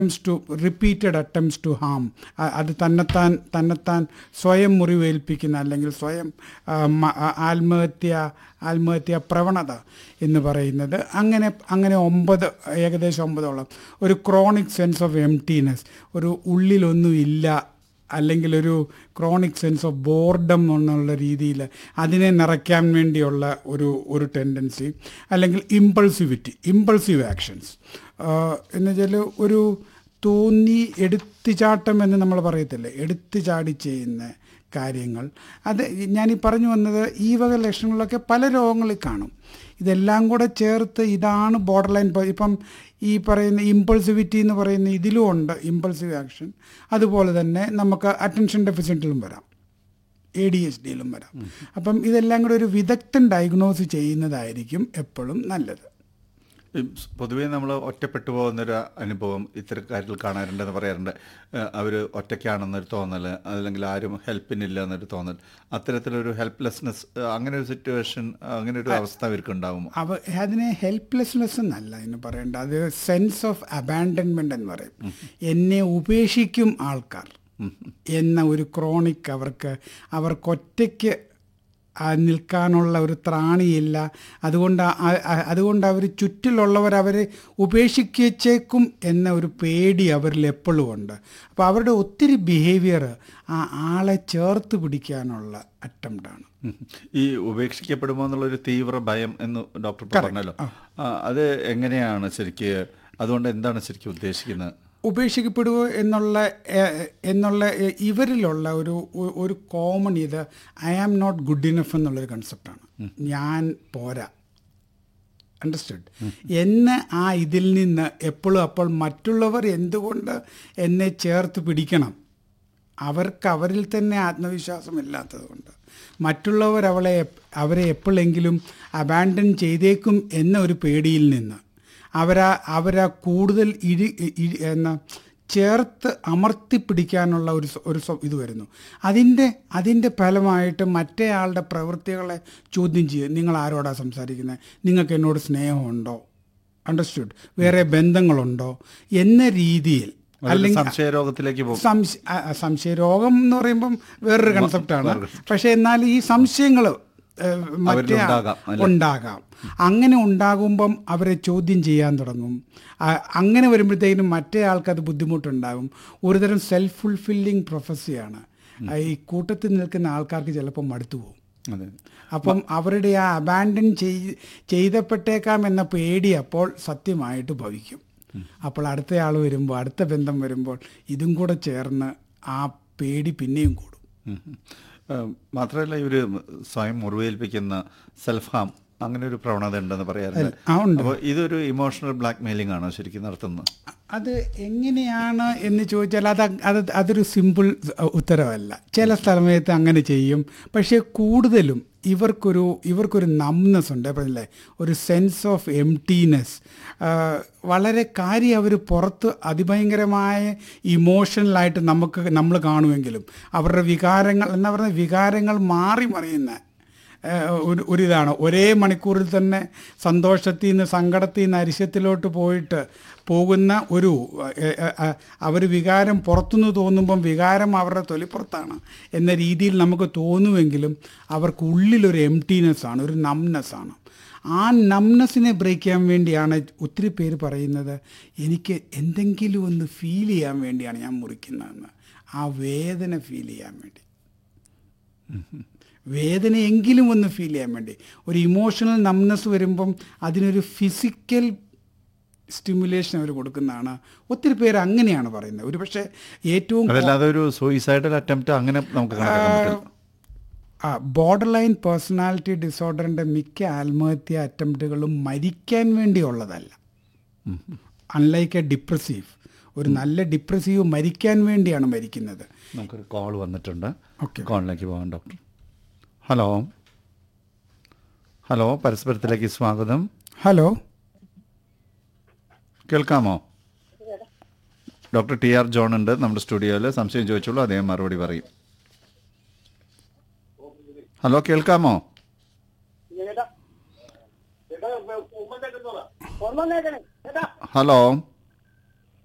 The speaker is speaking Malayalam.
attempts to repeated attempts to harm അ- അത് തന്നെത്താൻ തന്നെത്താൻ സ്വയം മുറിവേൽപ്പിക്കുന്ന അല്ലെങ്കിൽ സ്വയം ആ, മ- ആ, ആത്മഹത്യ ആത്മഹത്യ പ്രവണത എന്ന് പറയുന്നത് അങ്ങനെ അങ്ങനെ ഒമ്പത് ഏകദേശം ഒമ്പതോളം ഒരു ക്രോണിക് സെൻസ് ഓഫ് എംറ്റീനെസ് ഒരു ഉള്ളിലൊന്നുമില്ല അല്ലെങ്കിൽ ഒരു ക്രോണിക് സെൻസ് ഓഫ് ബോർഡം എന്നുള്ള രീതിയിൽ അതിനെ നിറയ്ക്കാൻ വേണ്ടിയുള്ള ഒരു ഒരു ടെൻഡൻസി അല്ലെങ്കിൽ ഇമ്പൾസിവിറ്റി ഇമ്പൾസീവ് ആക്ഷൻസ് എന്ന് വെച്ചാൽ ഒരു തോന്നി എടുത്തുചാട്ടം എന്ന് നമ്മൾ പറയത്തില്ലേ എടുത്തു ചാടി ചെയ്യുന്ന കാര്യങ്ങൾ അത് ഞാൻ ഈ പറഞ്ഞു വന്നത് ഈ വക ലക്ഷണങ്ങളൊക്കെ പല രോഗങ്ങളിൽ കാണും ഇതെല്ലാം കൂടെ ചേർത്ത് ഇതാണ് ബോർഡർ ലൈൻ ഇപ്പം ഈ പറയുന്ന ഇമ്പൾസിവിറ്റി എന്ന് പറയുന്ന ഇതിലും ഉണ്ട് ഇമ്പൾസീവ് ആക്ഷൻ അതുപോലെ തന്നെ നമുക്ക് അറ്റൻഷൻ ഡെഫിസിറ്റിലും വരാം എ ഡി എച്ച് ഡിയിലും വരാം അപ്പം ഇതെല്ലാം കൂടെ ഒരു വിദഗ്ധൻ ഡയഗ്നോസ് ചെയ്യുന്നതായിരിക്കും എപ്പോഴും നല്ലത് ഈ പൊതുവേ നമ്മൾ ഒറ്റപ്പെട്ടു പോകുന്നൊരു അനുഭവം ഇത്തരം കാര്യത്തിൽ കാണാറുണ്ടെന്ന് പറയാറുണ്ട് അവർ ഒറ്റയ്ക്കാണെന്നൊരു തോന്നൽ അല്ലെങ്കിൽ ആരും ഹെൽപ്പിനില്ല എന്നൊരു തോന്നൽ അത്തരത്തിലൊരു ഹെൽപ്ലെസ്നെസ് അങ്ങനെ ഒരു സിറ്റുവേഷൻ അങ്ങനെ ഒരു അവസ്ഥ അവർക്ക് ഉണ്ടാകുമോ അവ അതിനെ ഹെൽപ്ലെസ്നെസ് എന്നല്ല എന്ന് പറയേണ്ട അത് സെൻസ് ഓഫ് അബാൻഡൻമെൻ്റ് എന്ന് പറയും എന്നെ ഉപേക്ഷിക്കും ആൾക്കാർ എന്ന ഒരു ക്രോണിക് അവർക്ക് അവർക്കൊറ്റയ്ക്ക് ആ നിൽക്കാനുള്ള ഒരു ത്രാണിയില്ല അതുകൊണ്ട് ആ- ആ- അതുകൊണ്ട് അവർ ചുറ്റിലുള്ളവർ അവരെ ഉപേക്ഷിച്ചേക്കും എന്ന ഒരു പേടി അവരിൽ എപ്പോഴും ഉണ്ട് അപ്പോൾ അവരുടെ ഒത്തിരി ബിഹേവിയർ ആ ആളെ ചേർത്ത് പിടിക്കാനുള്ള അറ്റംപ്റ്റാണ് ഉം. ഈ ഉപേക്ഷിക്കപ്പെടുമോ എന്നുള്ളൊരു തീവ്ര ഭയം എന്ന് ഡോക്ടർ ഇപ്പോൾ പറഞ്ഞല്ലോ ആ, അത് എങ്ങനെയാണ് ശരിക്ക് അതുകൊണ്ട് എന്താണ് ശരിക്കും ഉദ്ദേശിക്കുന്നത് ഉപേക്ഷിക്കപ്പെടുക എന്നുള്ള ഏഹ്, എന്നുള്ള ഏഹ്, ഇവരിലുള്ള ഒരു ഒ- ഒരു കോമൺ ഇത് I am not good enough എന്നുള്ളൊരു കൺസെപ്റ്റാണ് ഞാൻ പോരാ അണ്ടർസ്റ്റുഡ് എന്നെ ആ ഇതിൽ നിന്ന് എപ്പോഴും അപ്പോൾ മറ്റുള്ളവർ എന്തുകൊണ്ട് എന്നെ ചേർത്ത് പിടിക്കണം അവർക്ക് അവരിൽ തന്നെ ആത്മവിശ്വാസമില്ലാത്തത് കൊണ്ട് മറ്റുള്ളവർ അവളെ എപ്- അവരെ എപ്പോഴെങ്കിലും അബാൻഡൻ ചെയ്തേക്കും എന്ന ഒരു പേടിയിൽ നിന്ന് അവരാ അവരാ കൂടുതൽ ഇഴി ഇഴി എന്ന ചേർത്ത് അമർത്തി പിടിക്കാനുള്ള ഒരു സ്വ- ഒരു സ്വ- ഇത് വരുന്നു അതിൻ്റെ അതിൻ്റെ ഫലമായിട്ട് മറ്റേ ആളുടെ പ്രവൃത്തികളെ ചോദ്യം ചെയ്യും നിങ്ങൾ ആരോടാ സംസാരിക്കുന്നത് നിങ്ങൾക്ക് എന്നോട് സ്നേഹമുണ്ടോ അണ്ടർസ്റ്റുഡ് വേറെ ബന്ധങ്ങളുണ്ടോ എന്ന രീതിയിൽ അതൊരു സംശയരോഗത്തിലേക്ക് പോകും സംശ അ- അ- സംശയരോഗം എന്ന് പറയുമ്പം വേറൊരു കൺസെപ്റ്റാണ് പക്ഷെ എന്നാൽ ഈ സംശയങ്ങൾ മറ്റേ അവരിലുണ്ടാകാം, അല്ലേ? ഉണ്ടാകാം അങ്ങനെ ഉണ്ടാകുമ്പം അവരെ ചോദ്യം ചെയ്യാൻ തുടങ്ങും ആ- അങ്ങനെ വരുമ്പോഴത്തേക്കിനും മറ്റേ ആൾക്കത് ബുദ്ധിമുട്ടുണ്ടാകും ഒരുതരം സെൽഫ് ഫുൾഫില്ലിംഗ് പ്രൊഫസിയാണ് ഈ കൂട്ടത്തിൽ നിൽക്കുന്ന ആൾക്കാർക്ക് ചിലപ്പോൾ മടുത്തു പോകും അതെ അപ്പം അവരുടെ ആ അബാൻഡൻ ചെയ് ചെയ്തപ്പെട്ടേക്കാം എന്ന പേടി അപ്പോൾ സത്യമായിട്ട് ഭവിക്കും അപ്പോൾ അടുത്ത ആൾ വരുമ്പോൾ അടുത്ത ബന്ധം വരുമ്പോൾ ഇതും കൂടെ ചേർന്ന് ആ പേടി പിന്നെയും കൂടും ഉം. ഏഹ് മാത്രമല്ല ഇവര് സ്വയം മുറിവേൽപ്പിക്കുന്ന സെൽഫ് ഹാം അങ്ങനെ ഒരു പ്രവണത ഉണ്ടെന്ന് പറയാറുണ്ട് ആ ഉണ്ട് അപ്പോൾ ഇതൊരു ഇമോഷണൽ ബ്ലാക്ക് മെയിലിംഗ് ആണോ ശരിക്കും നടത്തുന്നത് അത് എങ്ങനെയാണ് എന്ന് ചോദിച്ചാൽ അത് അത് അതൊരു സിമ്പിൾ ഉത്തരവല്ല ചില സമയത്ത് അങ്ങനെ ചെയ്യും പക്ഷേ കൂടുതലും ഇവർക്കൊരു ഇവർക്കൊരു നംനെസ് ഉണ്ട് പറഞ്ഞില്ലേ ഒരു സെൻസ് ഓഫ് എംറ്റീനെസ് വളരെ കാര്യം അവർ പുറത്ത് അതിഭയങ്കരമായ ഇമോഷണലായിട്ട് നമുക്ക് നമ്മൾ കാണുമെങ്കിലും അവരുടെ വികാരങ്ങൾ എന്താ പറയുക വികാരങ്ങൾ മാറി മറിയുന്ന ഏഹ് ഒരു ഒരിതാണ് ഒരേ മണിക്കൂറിൽ തന്നെ സന്തോഷത്തിൽ നിന്ന് സങ്കടത്തിൽ നിന്ന് അരിശത്തിലോട്ട് പോയിട്ട് പോകുന്ന ഒരു അവർ വികാരം പുറത്തുനിന്ന് തോന്നുമ്പം വികാരം അവരുടെ തൊലിപ്പുറത്താണ് എന്ന രീതിയിൽ നമുക്ക് തോന്നുമെങ്കിലും അവർക്ക് ഉള്ളിലൊരു എംറ്റീനെസ് ആണ് ഒരു നംനെസ് ആണ് ആ നംനെസ്സിനെ ബ്രേക്ക് ചെയ്യാൻ വേണ്ടിയാണ് ഒത്തിരി പേര് പറയുന്നത് എനിക്ക് എന്തെങ്കിലും ഒന്ന് ഫീൽ ചെയ്യാൻ വേണ്ടിയാണ് ഞാൻ മുറിക്കുന്നതെന്ന് ആ വേദന ഫീൽ ചെയ്യാൻ വേണ്ടി വേദനയെങ്കിലും ഒന്ന് ഫീൽ ചെയ്യാൻ വേണ്ടി ഒരു ഇമോഷണൽ നംനെസ് വരുമ്പം അതിനൊരു ഫിസിക്കൽ സ്റ്റിമുലേഷൻ അവർ കൊടുക്കുന്നതാണ് ഒത്തിരി പേര് അങ്ങനെയാണ് പറയുന്നത് ഒരു പക്ഷേ ഏറ്റവും അതല്ലാതെ ഒരു സൂയിസൈഡൽ അറ്റംപ്റ്റ് അങ്ങനെ നമുക്ക് കണക്കാക്കാൻ പറ്റില്ല ബോർഡർ ലൈൻ പേഴ്സണാലിറ്റി ഡിസോർഡറിൻ്റെ മിക്ക ആത്മഹത്യ അറ്റംപ്റ്റുകളും മരിക്കാൻ വേണ്ടിയുള്ളതല്ല അൺലൈക്ക് എ ഡിപ്രസീവ് ഒരു നല്ല ഡിപ്രസീവ് മരിക്കാൻ വേണ്ടിയാണ് മരിക്കുന്നത് നമുക്കൊരു കോൾ വന്നിട്ടുണ്ട് ഓക്കെ കോളിലേക്ക് പോകാം ഡോക്ടർ ഹലോ ഹലോ പരസ്പരത്തിലേക്ക് സ്വാഗതം ഹലോ കേൾക്കാമോ ഡോക്ടർ ടി ആർ ജോൺ ഉണ്ട് നമ്മുടെ സ്റ്റുഡിയോയിൽ സംശയം ചോദിച്ചോളൂ അദ്ദേഹം മറുപടി പറയും ഹലോ കേൾക്കാമോ ചേട്ടാ ചേട്ടാ ഉമ്മ കേൾക്കുന്നതാ ഉമ്മ കേൾക്കണേ ചേട്ടാ ഹലോ